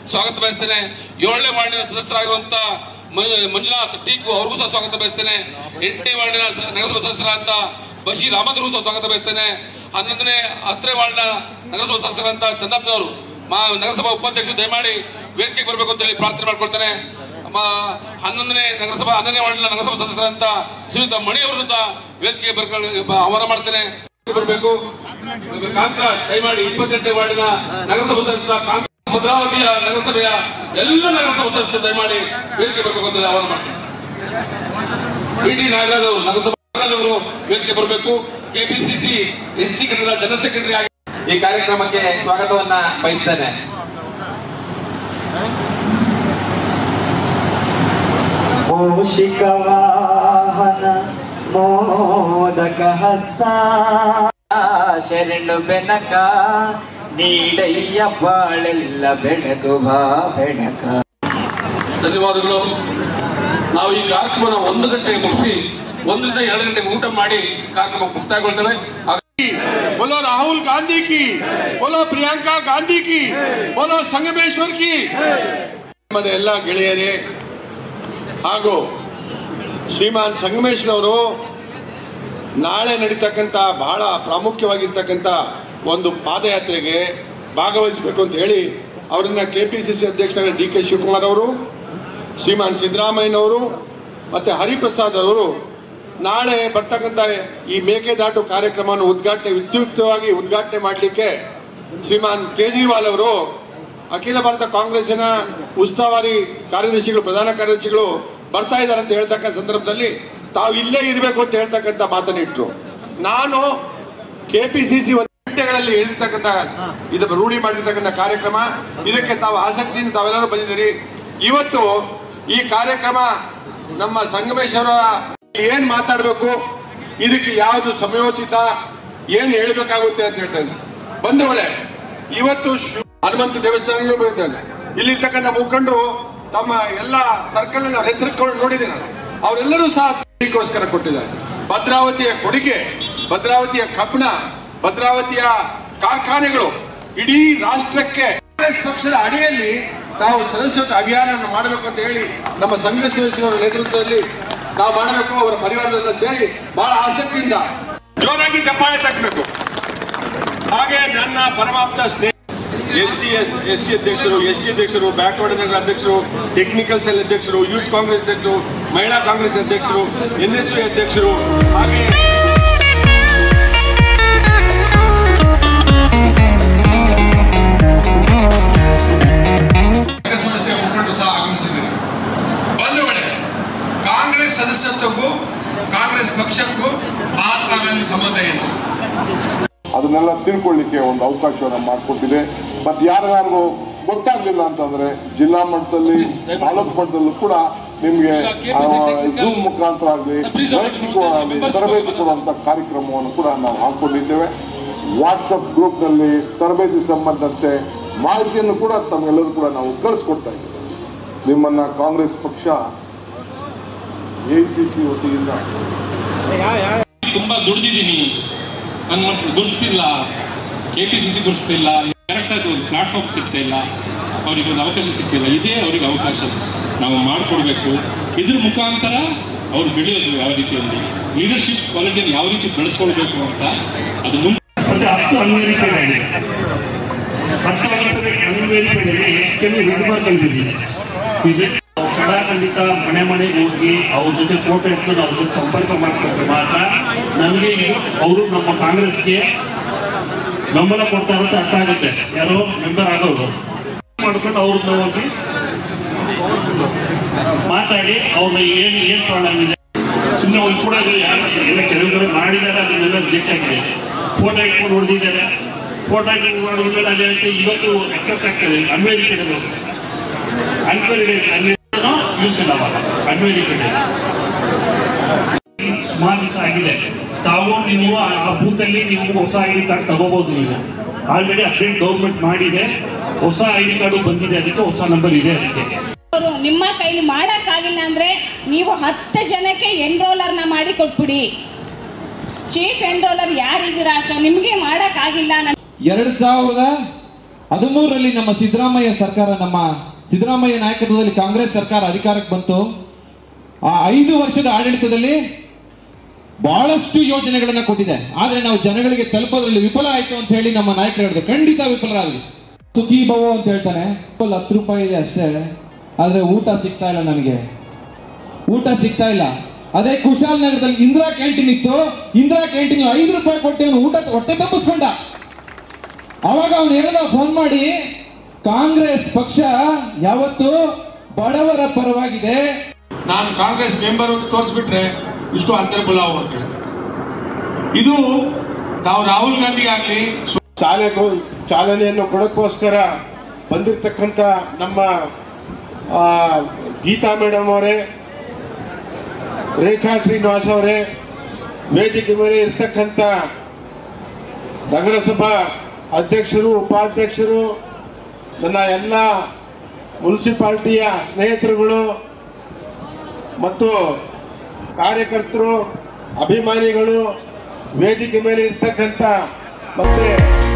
ಸ್ವಾಗತ ಬಯಸ್ತೇನೆ ಏಳನೇ ವಾರ್ಡಿನ ಸದಸ್ಯರಾಗಿರುವಂತ ಮ- ಮಂಜುನಾಥ್ ಟೀಕು ಅವ್ರಿಗೂ ಸಹ ಸ್ವಾಗತ ಬಯಸ್ತೇನೆ ಎಂಟನೇ ವಾರ್ಡಿನ ನಗರಸಭಾ ಸದಸ್ಯರಾದಂತ ಬಶೀರ್ ಅಹಮದ್ ಅವ್ರಿಗೂ ಸಹ ಸ್ವಾಗತ ಬಯಸ್ತೇನೆ ಹನ್ನೊಂದನೇ ಹತ್ತನೇ ವಾರ್ಡ್ನ ನಗರಸಭಾ ಸದಸ್ಯರಾದಂತ ಚಂದಪ್ಪನವರು ಮಾ ನಗರಸಭಾ ಉಪಾಧ್ಯಕ್ಷರು ದಯಮಾಡಿ ವೇದಿಕೆಗೆ ಬರಬೇಕು ಅಂತ ಹೇಳಿ ಪ್ರಾರ್ಥನೆ ಮಾಡ್ಕೊಳ್ತೇನೆ ಮ- ಹನ್ನೊಂದನೇ ನಗರಸಭಾ ಹನ್ನೊಂದನೇ ವಾರ್ಡಿನ ನಗರಸಭಾ ಸದಸ್ಯರಾದಂತ ಶ್ರೀಯುತ ಮಣಿ ಅವರನ್ನು ಸಹ ವೇದಿಕೆಗೆ ಬರ್ಕೊಳ್ಳಿ ಆಹ್ವಾನ ಮಾಡ್ತೇನೆ ಬರಬೇಕು ಕಾಂತರಾಜ್ ದಯಮಾಡಿ ಇಪ್ಪತ್ತೆಂಟನೇ ವಾರ್ಡಿನ ನಗರಸಭಾ ಸದಸ್ಯರ ಕಾಂತ ಭದ್ರಾವತಿಯ ನಗರಸಭೆಯ ಎಲ್ಲ ನಗರಸಭಾ ಸದಸ್ಯರು ದಯಮಾಡಿ ವೇದಿಕೆ ಬರಬೇಕು ಅಂತ ಆಹ್ವಾನ ಮಾಡ್ತೇನೆ ಬಿ ಟಿ ನಾಗರಾಜ್ ಅವರು ನಗರಸಭಾ ನಾಗರಾಜ್ ಅವರು ವೇದಿಕೆ ಬರಬೇಕು KPCC S T Kannada general secretary ಆಗಿ ಈ ಕಾರ್ಯಕ್ರಮಕ್ಕೆ ಸ್ವಾಗತವನ್ನ ಬಯಸ್ತೇನೆ ಮೂಷಿಕ ವಾಹನ ಮೋದಕ ಹಸ್ತ ಶರಣು ಬೆನಕ ನೀಡಯ್ಯ ಬಾಳೆಲ್ಲ ಬೆಳಕು ಬಾ ಬೆಳಕ ಧನ್ಯವಾದಗಳು ನಾವು ಈ ಕಾರ್ಯಕ್ರಮನ ಒಂದು ಗಂಟೆಗೆ ಮುಗಿಸಿ ಒಂದರಿಂದ ಎರಡು ಗಂಟೆಗೆ ಊಟ ಮಾಡಿ ಈ ಕಾರ್ಯಕ್ರಮ ಮುಕ್ತಾಯಗೊಳ್ತೇವೆ ಹಾಗಾಗಿ बोलो राहुल गांधी की बोलो प्रियंका गांधी की बोलो ಸಂಗಮೇಶ್ವರ್ की ನಮ್ಮದ ಎಲ್ಲ ಗೆಳೆಯರೇ ಹಾಗೂ ಶ್ರೀಮಾನ್ ಸಂಗಮೇಶ್ವರವರು ನಾಳೆ ನಡೀತಕ್ಕಂಥ ಬಹಳ ಪ್ರಾಮುಖ್ಯವಾಗಿರ್ತಕ್ಕಂಥ ಒಂದು ಪಾದಯಾತ್ರೆಗೆ ಭಾಗವಹಿಸಬೇಕು ಅಂತ ಹೇಳಿ ಅವರನ್ನ ಕೆ ಪಿ ಸಿ ಸಿ ಅಧ್ಯಕ್ಷರಾದ ಡಿ ಕೆ ಶಿವಕುಮಾರ್ ಅವರು ಶ್ರೀಮಾನ್ ಸಿದ್ದರಾಮಯ್ಯನವರು ಮತ್ತು ಹರಿಪ್ರಸಾದ್ ಅವರು ನಾಳೆ ಬರ್ತಕ್ಕಂಥ ಈ ಮೇಕೆದಾಟು ಕಾರ್ಯಕ್ರಮವನ್ನು ಉದ್ಘಾಟನೆ ವಿದ್ಯುಕ್ತವಾಗಿ ಉದ್ಘಾಟನೆ ಮಾಡಲಿಕ್ಕೆ ಶ್ರೀಮಾನ್ ಕೇಜ್ರಿವಾಲ್ ಅವರು ಅಖಿಲ ಭಾರತ ಕಾಂಗ್ರೆಸ್ಸಿನ ಉಸ್ತುವಾರಿ ಕಾರ್ಯದರ್ಶಿಗಳು ಪ್ರಧಾನ ಕಾರ್ಯದರ್ಶಿಗಳು ಬರ್ತಾ ಇದ್ದಾರೆ ಅಂತ ಹೇಳ್ತಕ್ಕ ಸಂದರ್ಭದಲ್ಲಿ ತಾವು ಇಲ್ಲೇ ಇರಬೇಕು ಅಂತ ಹೇಳ್ತಕ್ಕಂಥ ಮಾತನ್ನ ಇಟ್ರು ನಾನು ಕೆ ಪಿ ಸಿ ಸಿ ಗಂಟೆಗಳಲ್ಲಿ ಹೇಳಿರ್ತಕ್ಕಂಥ ಇದು ರೂಢಿ ಮಾಡಿರ್ತಕ್ಕಂಥ ಕಾರ್ಯಕ್ರಮ ಇದಕ್ಕೆ ತಾವು ಆಸಕ್ತಿಯಿಂದ ತಾವೆಲ್ಲರೂ ಬಂದಿದ್ದೀರಿ ಇವತ್ತು ಈ ಕಾರ್ಯಕ್ರಮ ನಮ್ಮ ಸಂಗಮೇಶ್ವರ ಏನ್ ಮಾತಾಡಬೇಕು ಇದಕ್ಕೆ ಯಾವುದು ಸಮಯೋಚಿತ ಏನ್ ಹೇಳ್ಬೇಕಾಗುತ್ತೆ ಅಂತ ಹೇಳ್ತೇನೆ ಬಂಧುಗಳೇ ಇವತ್ತು ಶು- ಹನುಮಂತ ದೇವಸ್ಥಾನ ಬಂದಿದ್ದೇನೆ ಇಲ್ಲಿರ್ತಕ್ಕಂಥ ಮುಖಂಡರು ತಮ್ಮ ಎಲ್ಲ ಸರ್ಕಲ್ ಹೆಸರು ನೋಡಿದ್ದೀನಿ ನಾನು ಅವರೆಲ್ಲರೂ ಸಹ ಇದಕ್ಕೋಸ್ಕರ ಕೊಟ್ಟಿದ್ದಾರೆ ಭದ್ರಾವತಿಯ ಕೊಡುಗೆ ಭದ್ರಾವತಿಯ ಕಬ್ಬಣ ಭದ್ರಾವತಿಯ ಕಾರ್ಖಾನೆಗಳು ಇಡೀ ರಾಷ್ಟ್ರಕ್ಕೆ ಕಾಂಗ್ರೆಸ್ ಪಕ್ಷದ ಅಡಿಯಲ್ಲಿ ನಾವು ಸದಸ್ಯತ್ವ ಅಭಿಯಾನವನ್ನು ಮಾಡಬೇಕು ಅಂತ ಹೇಳಿ ನಮ್ಮ ಸಂಘರ್ಷವರ ನೇತೃತ್ವದಲ್ಲಿ ನಾವು ಮಾಡಬೇಕು ಅವರ ಪರಿವಾರದಲ್ಲ ಸೇರಿ ಬಹಳ ಆಸಕ್ತಿಯಿಂದ ಜೋರಾಗಿ ಚಪ್ಪಾಳೆ ತಟ್ಟಬೇಕು ಹಾಗೆ ನನ್ನ ಪರಮಾಪ್ತ ಸ್ನೇಹ ಎಸ್ ಸಿ ಎಸ್ ಸಿ ಅಧ್ಯಕ್ಷರು ಎಸ್ ಟಿ ಅಧ್ಯಕ್ಷರು ಬ್ಯಾಕ್ವರ್ಡ್ ಅಧ್ಯಕ್ಷರು ಟೆಕ್ನಿಕಲ್ ಸೆಲ್ ಅಧ್ಯಕ್ಷರು ಯೂತ್ ಕಾಂಗ್ರೆಸ್ ಅಧ್ಯಕ್ಷರು ಮಹಿಳಾ ಕಾಂಗ್ರೆಸ್ ಅಧ್ಯಕ್ಷರು ಎನ್ ಎಸ್ ಯು ಅಧ್ಯಕ್ಷರು ಹಾಗೆ ಸಂಘ ಸಂಸ್ಥೆಯ ಮುಖಂಡರು ಸಹ ಆಗಮಿಸಿದ್ದಾರೆ ಬಂಧುಗಳೇ ಕಾಂಗ್ರೆಸ್ ಸದಸ್ಯತ್ವಕ್ಕೂ ಕಾಂಗ್ರೆಸ್ ಪಕ್ಷಕ್ಕೂ ಮಹಾತ್ಮ ಗಾಂಧಿ ಸಂಬಂಧ ಏನು ಅದನ್ನೆಲ್ಲ ತಿಳ್ಕೊಳ್ಳಿಕ್ಕೆ ಒಂದು ಅವಕಾಶವನ್ನು ಮಾಡಿಕೊಟ್ಟಿದೆ ಮತ್ತೆ ಯಾರ್ಯಾರಿಗೂ ಗೊತ್ತಾಗ್ಲಿಲ್ಲ ಅಂತಂದ್ರೆ ಜಿಲ್ಲಾ ಮಟ್ಟದಲ್ಲಿ ತಾಲೂಕು ಮಟ್ಟದಲ್ಲೂ ಕೂಡ ನಿಮ್ಗೆ ಜೂಮ್ ಮುಖಾಂತರ ಆಗಲಿ ವೈಯಕ್ತಿಕವಾಗಿ ತರಬೇತಿ ಕೊಡುವಂತ ಕಾರ್ಯಕ್ರಮವನ್ನು ಕೂಡ ನಾವು ಹಾಕೊಂಡಿದ್ದೇವೆ ವಾಟ್ಸಪ್ ಗ್ರೂಪ್ನಲ್ಲಿ ತರಬೇತಿ ಸಂಬಂಧಂತೆ ಮಾಹಿತಿಯನ್ನು ಕೂಡ ತಮ್ಮೆಲ್ಲರೂ ಕೂಡ ನಾವು ಕಳಿಸ್ಕೊಡ್ತಾ ಇದ್ದೇವೆ ನಿಮ್ಮನ್ನ ಕಾಂಗ್ರೆಸ್ ಪಕ್ಷ ಎ ಸಿ ಸಿ ವತಿಯಿಂದ ತುಂಬಾ ದುಡ್ದಿದ್ದೀನಿ ನನ್ನ ಮಕ್ಕಳು ದುಡಿಸ್ತಿಲ್ಲ ಕೆ ಪಿ ಸಿ ಸಿ ದುಡಿಸ್ತಿಲ್ಲ ಕರೆಕ್ಟಾಗಿ ಒಂದು ಪ್ಲಾಟ್ಫಾರ್ಮ್ ಸಿಗ್ತಾ ಇಲ್ಲ ಅವ್ರಿಗೆ ಒಂದು ಅವಕಾಶ ಸಿಗ್ತಿಲ್ಲ ಇದೇ ಅವ್ರಿಗೆ ಅವಕಾಶ ನಾವು ಮಾಡಿಕೊಡ್ಬೇಕು ಇದ್ರ ಮುಖಾಂತರ ಅವ್ರು ಬೆಳೆಯೋದು ಯಾವ ರೀತಿಯಲ್ಲಿ ಲೀಡರ್ಶಿಪ್ ಕ್ವಾಲಿಟಿಯನ್ನು ಯಾವ ರೀತಿ ಬೆಳೆಸ್ಕೊಳ್ಬೇಕು ಅಂತ ಅದು ಮುಂದೆ ಮತ್ತೆ ಹತ್ತು ಅನ್ವೇಷಣೆಗಳಿದೆ ಹತ್ತು ಅನ್ವೇಷಣೆಗಳಲ್ಲಿ ಕೆಲವು ಹೆಣ್ಮಕ್ಳು ಕಲ್ತಿದ್ದೀನಿ ಇದು ಕಡಾಖಂಡಿತ ಮನೆ ಮನೆಗೆ ಹೋಗಿ ಅವ್ರ ಜೊತೆ ಫೋಟೋ ಇಟ್ಕೊಂಡು ಅವ್ರ ಜೊತೆ ಸಂಪರ್ಕ ಮಾಡ್ಕೊಂಡ್ರೆ ಮಾತ್ರ ನಮಗೆ ಅವರು ನಮ್ಮ ಕಾಂಗ್ರೆಸ್ಗೆ ಬೆಂಬಲ ಕೊಡ್ತಾ ಇರುತ್ತೆ ಅರ್ಥ ಆಗುತ್ತೆ ಯಾರೋ ಮೆಂಬರ್ ಆಗೋರು ಮಾಡ್ಕೊಂಡು ಅವ್ರನ್ನ ಹೋಗಿ ಮಾತಾಡಿ ಅವ್ರನ್ನ ಏನು ಏನು ಪ್ರಾಬ್ಲಮ್ ಇದೆ ಸುಮ್ಮನೆ ಒಂದು ಕೂಡ ಎಲ್ಲ ಕೆಲವು ಕಡೆ ಮಾಡಿದ್ದಾರೆ ಅದನ್ನೆಲ್ಲ ರಿಜೆಕ್ಟ್ ಆಗಿದೆ ಫೋಟೋ ಇಟ್ಕೊಂಡು ಹೊಡೆದಿದ್ದಾರೆ ಫೋಟೋ ಇಟ್ಕೊಂಡು ಹೊಡೆದ್ಮೇಲೆ ಅದೇ ರೀತಿ ಇವತ್ತು ಎಕ್ಸೆಪ್ಟ್ ಆಗ್ತದೆ ಅನ್ವೇರಿಫೈಡ್ ಅನ್ವೇರಿಫೈಡ್ ಯೂಸ್ ಇಲ್ಲ ಅವಾಗ ಅನ್ವೇರಿಫೈಡ್ ಸುಮಾರು ದಿವಸ ಆಗಿದೆ ತಾವು ನೀವು ಆ ಆ ಬೂತಲ್ಲಿ ನೀವು ಹೊಸ ಐ ಡಿ ಕಾರ್ಡ್ ತಗೋಬಹುದು ನೀವು ಆಲ್ರೆಡಿ ಅಪ್ಡೇಟ್ ಗೌರ್ಮೆಂಟ್ ಮಾಡಿದೆ ಹೊಸ ಐ ಡಿ ಕಾರ್ಡು ಬಂದಿದೆ ಅದಕ್ಕೆ ಹೊಸ ನಂಬರ್ ಇದೆ ಅದಕ್ಕೆ ಅವರು ನಿಮ್ಮ ಕೈಲಿ ಮಾಡಕ್ಕಾಗಿಲ್ಲ ಅಂದ್ರೆ ನೀವು ಹತ್ತು ಜನಕ್ಕೆ ಎನ್ರೋಲರ್ನ ಮಾಡಿ ಕೊಟ್ಬಿಡಿ ಚೀಫ್ ಎನ್ರೋಲರ್ ಯಾರಿದ್ದೀರಾ ಸೊ ನಿಮ್ಗೆ ಮಾಡಕ್ಕಾಗಿಲ್ಲ ನನ್- ಎರಡ್ ಸಾವಿರದ ಹದಿಮೂರರಲ್ಲಿ ನಮ್ಮ ಸಿದ್ದರಾಮಯ್ಯ ಸರ್ಕಾರ ನಮ್ಮ ಸಿದ್ದರಾಮಯ್ಯ ನಾಯಕತ್ವದಲ್ಲಿ ಕಾಂಗ್ರೆಸ್ ಸರ್ಕಾರ ಅಧಿಕಾರಕ್ಕೆ ಬಂತು ಆ ಐದು ವರ್ಷದ ಆಡಳಿತದಲ್ಲಿ ಬಹಳಷ್ಟು ಯೋಜನೆಗಳನ್ನ ಕೊಟ್ಟಿದೆ ಆದ್ರೆ ನಾವು ಜನಗಳಿಗೆ ತಲುಪೋದ್ರಲ್ಲಿ ವಿಫಲ ಆಯ್ತು ಅಂತ ಹೇಳಿ ನಮ್ಮ ನಾಯಕರು ಹೇಳಿದ್ರು ಖಂಡಿತ ವಿಫಲರಾದ್ವಿ ಸುಖಿ ಭವ ಅಂತ ಹೇಳ್ತಾನೆ ಫುಲ್ ಹತ್ತು ರೂಪಾಯಿ ಇದೆ ಅಷ್ಟೇ ಆದ್ರೆ ಊಟ ಸಿಗ್ತಾ ಇಲ್ಲ ನನಗೆ ಊಟ ಸಿಗ್ತಾ ಇಲ್ಲ ಅದೇ ಕುಶಾಲ್ ನಗರದಲ್ಲಿ ಇಂದಿರಾ ಕ್ಯಾಂಟೀನ್ ಇತ್ತು ಇಂದಿರಾ ಕ್ಯಾಂಟೀನ್ ಐದು ರೂಪಾಯಿ ಕೊಟ್ಟು ಅವನು ಊಟ ಹೊಟ್ಟೆ ತಪ್ಪಿಸ್ಕೊಂಡ ಅವಾಗ ಅವನು ಹೇಳ್ದ ಫೋನ್ ಮಾಡಿ ಕಾಂಗ್ರೆಸ್ ಪಕ್ಷ ಯಾವತ್ತು ಬಡವರ ಪರವಾಗಿದೆ ನಾನು ಕಾಂಗ್ರೆಸ್ ಮೆಂಬರ್ ತೋರಿಸ್ಬಿಟ್ರೆ ಇಷ್ಟು ಅಂತರ್ ಬುಲಾವ್ ಅಂತ ಹೇಳಿ. ಇದು ನಾವು ರಾಹುಲ್ ಗಾಂಧಿಗಾಗ್ಲಿ ಚಾಲನೆ ಚಾಲನೆಯನ್ನು ಕೊಡೋಕ್ಕೋಸ್ಕರ ಬಂದಿರತಕ್ಕಂಥ ನಮ್ಮ ಆ, ಗೀತಾ ಮೇಡಮ್ ಅವರೇ ರೇಖಾ ಶ್ರೀನಿವಾಸ್ ಅವರೇ ವೇದಿಕೆ ಮೇಲೆ ಇರ್ತಕ್ಕಂಥ ನಗರಸಭಾ ಅಧ್ಯಕ್ಷರು ಉಪಾಧ್ಯಕ್ಷರು ನನ್ನ ಎಲ್ಲ ಮುನ್ಸಿಪಾಲ್ಟಿಯ ಸ್ನೇಹಿತರುಗಳು ಮತ್ತು ಕಾರ್ಯಕರ್ತರು ಅಭಿಮಾನಿಗಳು ವೇದಿಕೆ ಮೇಲೆ ಇರ್ತಕ್ಕಂಥ ಮತ್ತೆ